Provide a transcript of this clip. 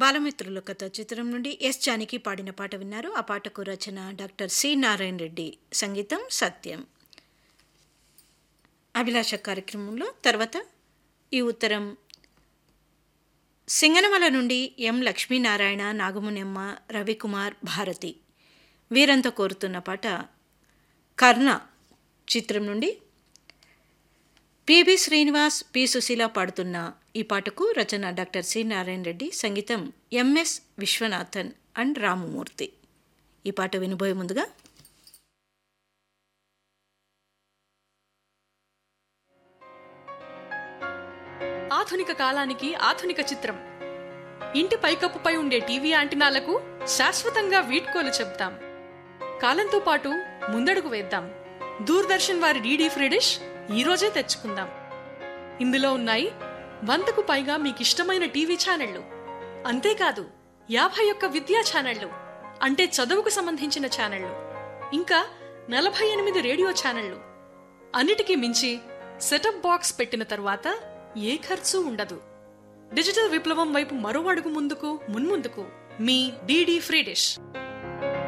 బాలమిత్రుల కథ చిత్రం నుండి ఎస్ జానకి పాడిన పాట విన్నారు ఆ పాటకు రచన డాక్టర్ సి నారాయణ రెడ్డి సంగీతం సత్యం అభిలాష కార్యక్రమంలో తర్వాత ఈ ఉత్తరం సింగనమల నుండి ఎం లక్ష్మీనారాయణ నాగమునెమ్మ రవికుమార్ భారతి వీరంతా కోరుతున్న పాట కర్ణ చిత్రం నుండి పిబి శ్రీనివాస్ పి సుశీల పాడుతున్న ఈ పాటకు రచన డాక్టర్ సి నారాయణ రెడ్డి సంగీతం ఎంఎస్ విశ్వనాథన్ అండ్ రామమూర్తి ఈ పాట వినబోయే ముందుగా ఆధునిక కాలానికి ఆధునిక చిత్రం ఇంటి పైకప్పుపై ఉండే టీవీ యాంటినాలకు శాశ్వతంగా వీడ్కోలు చెప్తాం కాలంతో పాటు ముందడుగు వేద్దాం దూరదర్శన్ వారి డీడీ ఫ్రీ డిష్ ఈ రోజే తెచ్చుకుందాం ఇందులో ఉన్నాయి వందకు పైగా మీకిష్టమైన టీవీ ఛానళ్లు అంతేకాదు యాభై ఒక్క విద్యా ఛానళ్లు అంటే చదువుకు సంబంధించిన ఛానళ్లు ఇంకా నలభై ఎనిమిది రేడియో ఛానళ్లు అన్నిటికీ మించి సెటప్ బాక్స్ పెట్టిన తరువాత ఏ ఖర్చు ఉండదు డిజిటల్ విప్లవం వైపు మరో అడుగు ముందుకు మున్ముందుకు మీ డీడీ ఫ్రీ డిష్